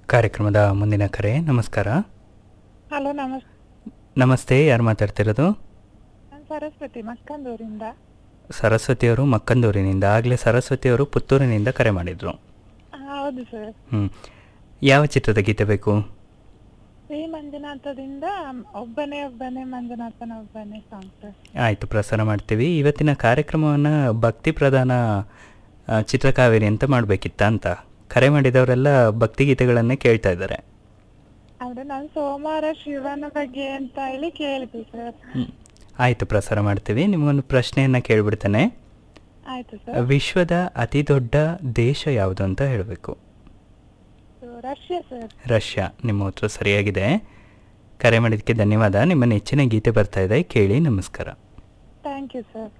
ಕಾರ್ಯಕ್ರಮದ ಮುಂದಿನ ಕರೆ ನಮಸ್ಕಾರ ಹಲೋ ನಮಸ್ತೆ ನಮಸ್ತೆ ಯಾರು ಮಾತಾಡ್ತಿರೋದು ನಾನು ಸರಸ್ವತಿ ಮಕ್ಕಂದೂರಿಂದ ಸರಸ್ವತಿಯವರು ಮಕ್ಕಂದೂರಿನಿಂದ ಆಗಲೇ ಸರಸ್ವತಿಯವರು ಪುತ್ತೂರಿನಿಂದ ಕರೆ ಮಾಡಿದರು ಆ, ಹೌದು ಸರ್ ಹ್ಞೂ ಯಾವ ಚಿತ್ರದ ಗೀತೆ ಬೇಕು ಶ್ರೀ ಮಂಜುನಾಥದಿಂದ ಒಬ್ಬನೇ ಒಬ್ಬನೇ ಮಂಜುನಾಥನ ಒಬ್ಬನೇ ಸಾಂಗ್ ಸರ್ ಆಯಿತು ಪ್ರಸಾರ ಮಾಡ್ತೀವಿ ಇವತ್ತಿನ ಕಾರ್ಯಕ್ರಮವನ್ನು ಭಕ್ತಿ ಪ್ರಧಾನ ಆ, ಚಿತ್ರಕಾವೇರಿ ಅಂತ ಮಾಡಬೇಕಿತ್ತ ಅಂತ ಕರೆ ಮಾಡಿದವರೆಲ್ಲ ಭಕ್ತಿ ಗೀತೆಗಳನ್ನೇ ಕೇಳ್ತಾ ಇದ್ದಾರೆ ಅಂದ್ರೆ ನಾನು ಸೋಮವಾರ ಶಿವನ ಬಗ್ಗೆ ಅಂತ ಹೇಳಿ ಕೇಳಿದ್ವಿ ಸರ್ ಆಯಿತು ಪ್ರಸಾರ ಮಾಡ್ತೀವಿ ನಿಮಗೊಂದು ಪ್ರಶ್ನೆಯನ್ನು ಕೇಳಿಬಿಡ್ತೇನೆ ಆಯ್ತು ಸರ್ ವಿಶ್ವದ ಅತಿ ದೊಡ್ಡ ದೇಶ ಯಾವುದು ಅಂತ ಹೇಳಬೇಕು ಸೊ, ರಷ್ಯಾ ಸರ್ ರಷ್ಯಾ ನಿಮ್ಮ ಉತ್ತರ ಸರಿಯಾಗಿದೆ ಕರೆ ಮಾಡಿದ್ದಕ್ಕೆ ಧನ್ಯವಾದ ನಿಮ್ಮ ನೆಚ್ಚಿನ ಗೀತೆ ಬರ್ತಾ ಇದೆ ಕೇಳಿ ನಮಸ್ಕಾರ ಥ್ಯಾಂಕ್ ಯು ಸರ್